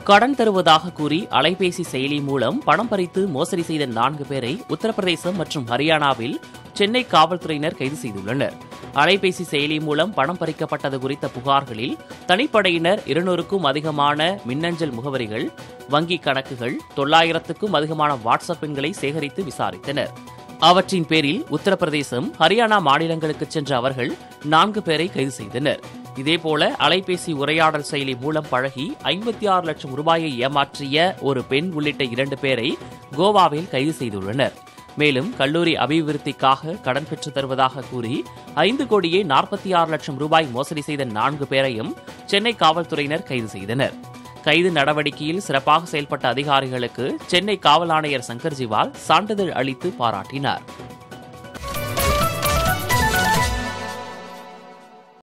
கடன் தருவதாக கூறி அலைபேசி செயலி மூலம் பணம் பறித்து மோசடி செய்த நான்கு பேரை உத்தரப்பிரதேசம் மற்றும் ஹரியானாவில் சென்னை காவல்துறையினர் கைது செய்துள்ளனர் அலைபேசி செயலி மூலம் பணம் பறிக்கப்பட்டது குறித்த புகார்களில் தனிப்படையினர் இருநூறுக்கும் அதிகமான மின்னஞ்சல் முகவரிகள் வங்கிக் கணக்குகள் தொள்ளாயிரத்துக்கும் அதிகமான வாட்ஸ்அப் எண்களை சேகரித்து விசாரித்தனர் அவற்றின் பேரில் உத்தரப்பிரதேசம் ஹரியானா மாநிலங்களுக்கு சென்ற அவர்கள் நான்கு பேரை கைது செய்தனர் இதேபோல அலைபேசி உரையாடல் செயலி மூலம் பழகி ஐம்பத்தி ஆறு லட்சம் ரூபாயை ஏமாற்றிய ஒரு பெண் உள்ளிட்ட இரண்டு பேரை கோவாவில் கைது செய்துள்ளனர் மேலும் கல்லூரி அபிவிருத்திக்காக கடன் பெற்றுத் தருவதாக கூறி ஐந்து கோடியே நாற்பத்தி ஆறு லட்சம் ரூபாய் மோசடி செய்த நான்கு பேரையும் சென்னை காவல்துறையினர் கைது செய்தனர் கைது நடவடிக்கையில் சிறப்பாக செயல்பட்ட அதிகாரிகளுக்கு சென்னை காவல் ஆணையர் சங்கர் ஜிவால் சான்றிதழ் அளித்து பாராட்டினார்